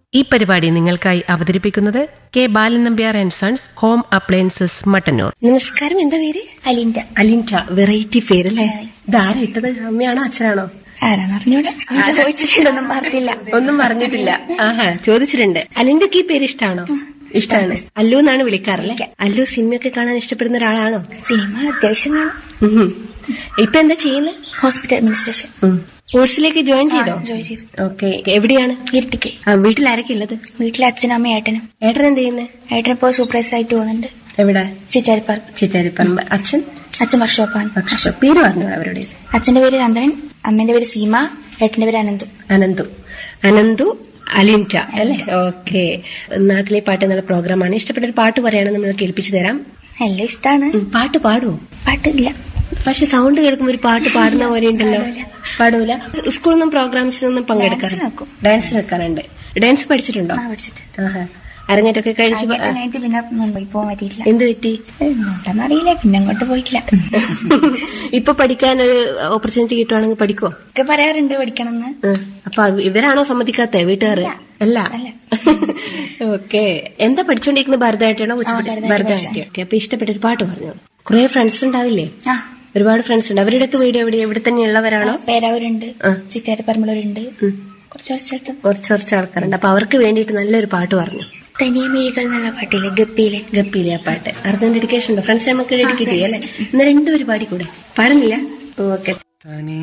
ഈ പരിപാടി നിങ്ങൾക്കായി അവതരിപ്പിക്കുന്നത് K Balan Nambiar and sons home appliances Mattannur നമസ്കാരം എന്താ പേര് അലിൻറ്റ അലിൻറ്റ വെറൈറ്റി പേരല്ലേ ഇതാരാ ഇട്ടത് അമ്മയാണോ അച്ഛനാണോ ആരാന്ന് അറിഞ്ഞൂടെ ചോദിച്ചിട്ടുണ്ടൊന്നും പറഞ്ഞില്ല ഒന്നും പറഞ്ഞിട്ടില്ല ആഹാ ചോദിച്ചിട്ടുണ്ട് അലിൻറ്റക്ക് ഈ പേര് ഇഷ്ടാണോ ഇഷ്ടാണ് അല്ലു എന്നാണ് വിളിക്കാറല്ലേ അല്ലു സിനിമയൊക്കെ കാണാൻ ഇഷ്ടപ്പെടുന്ന ഒരാളാണോ സിനിമ അത്യാവശ്യം കാണും ഉം. ഇപ്പൊ എന്താ ചെയ്യുന്നത് ഹോസ്പിറ്റൽ അഡ്മിനിസ്ട്രേഷൻ കോഴ്സിലേക്ക് ജോയിൻ ചെയ്തോ ജോയിൻ ചെയ്തു ഓക്കെ എവിടെയാണ് ഇരട്ടിക്ക് ആ, വീട്ടിൽ ആരൊക്കെ ഉള്ളത് വീട്ടിലെ അച്ഛനും അമ്മയും ഏട്ടനും ഏട്ടൻ എന്ത് ചെയ്യുന്നത് ഏട്ടൻ ഇപ്പോൾ സൂപ്പർവൈസർ ആയിട്ട് പോകുന്നുണ്ട് എവിടെ ചിറ്റാരിപ്പാർക്ക് ചിറ്റാരിപ്പറമ്പ് അച്ഛൻ അച്ഛൻ വർക്ക്ഷോപ്പാണ് പക്ഷെ പേര് പറഞ്ഞോളൂ അവരുടെ അച്ഛന്റെ പേര് ചന്ദ്രൻ അമ്മേന്റെ പേര് സീമ ഏട്ടന്റെ പേര് അനന്തു അനന്തു അനന്തു അലിൻറ്റ അല്ലേ ഓക്കെ നാട്ടിലെ പാട്ട് എന്നുള്ള പ്രോഗ്രാമാണ് ഇഷ്ടപ്പെട്ട ഒരു പാട്ട് പറയുകയാണെങ്കിൽ നമ്മൾ കേൾപ്പിച്ചു തരാം എല്ലാം ഇഷ്ടമാണ് ഉം, പാട്ട് പാടുവോ പാട്ടില്ല പക്ഷെ സൗണ്ട് കേൾക്കുമ്പോൾ ഒരു പാട്ട് പാടുന്ന പോലെ ഉണ്ടല്ലോ പാടൂല സ്കൂളിൽ നിന്നും പ്രോഗ്രാംസിനൊന്നും പങ്കെടുക്കാറുണ്ട് ഡാൻസിന് വെക്കും. ഡാൻസ് വെക്കാറുണ്ട് ഡാൻസ് പഠിച്ചിട്ടുണ്ടോ ആ പഠിച്ചിട്ട് ആഹാ അരങ്ങേറ്റൊക്കെ കഴിച്ച് പ- കഴിഞ്ഞിട്ട് പിന്നെ മുംബൈ പോകാൻ പറ്റിയിട്ടില്ല എന്ത് പറ്റി എങ്ങോട്ടെന്നറിയില്ല പിന്നെ അങ്ങോട്ട് പോയിട്ടില്ല ഇപ്പൊ പഠിക്കാൻ ഒരു ഓപ്പർച്യൂണിറ്റി കിട്ടുവാണെങ്കിൽ പഠിക്കോ ഒക്കെ പറയാറുണ്ട് പഠിക്കണമെന്ന് ഉം. അപ്പൊ അത് ഇവരാണോ സമ്മതിക്കാത്ത വീട്ടുകാർ അല്ല അല്ല. ഓക്കെ എന്താ പഠിച്ചോണ്ടിരിക്കുന്നത് ഭരതനാട്യാണോ കുച്ചിപ്പുടി? ഭരതനാട്യം ഭരതനാട്യം ഓക്കെ അപ്പൊ ഇഷ്ടപ്പെട്ട ഒരു പാട്ട് പറഞ്ഞു കുറെ ഫ്രണ്ട്സ് ഉണ്ടാവില്ലേ ആ ഒരുപാട് ഫ്രണ്ട്സ് ഉണ്ട് അവരുടെയൊക്കെ വീട് എവിടെ എവിടെ തന്നെ ഉള്ളവരാണോ പേരാവൂരുണ്ട് ആ. ചിറ്റാരിപ്പറമ്പലൂരുണ്ട് ഉം. കുറച്ച് കുറച്ചടുത്ത് കുറച്ച് കുറച്ച് ആൾക്കാരുണ്ട് അപ്പൊ അവർക്ക് വേണ്ടിയിട്ട് നല്ലൊരു പാട്ട് പറഞ്ഞു തനിയെ മിഴികൾ എന്നുള്ള പാട്ടില്ലേ ഗപ്പിയിലെ ഗപ്പിയിലെ ആ പാട്ട് അർദ്ധം ഡെഡിക്കേഷൻ ഉണ്ടോ ഫ്രണ്ട്സ് നമുക്ക് ഡെഡിക്കേറ്റ് ചെയ്യാം അല്ലെ ഇന്ന് രണ്ടുപേര് പാടിക്കൂടെ പാടുന്നില്ല ഓക്കെ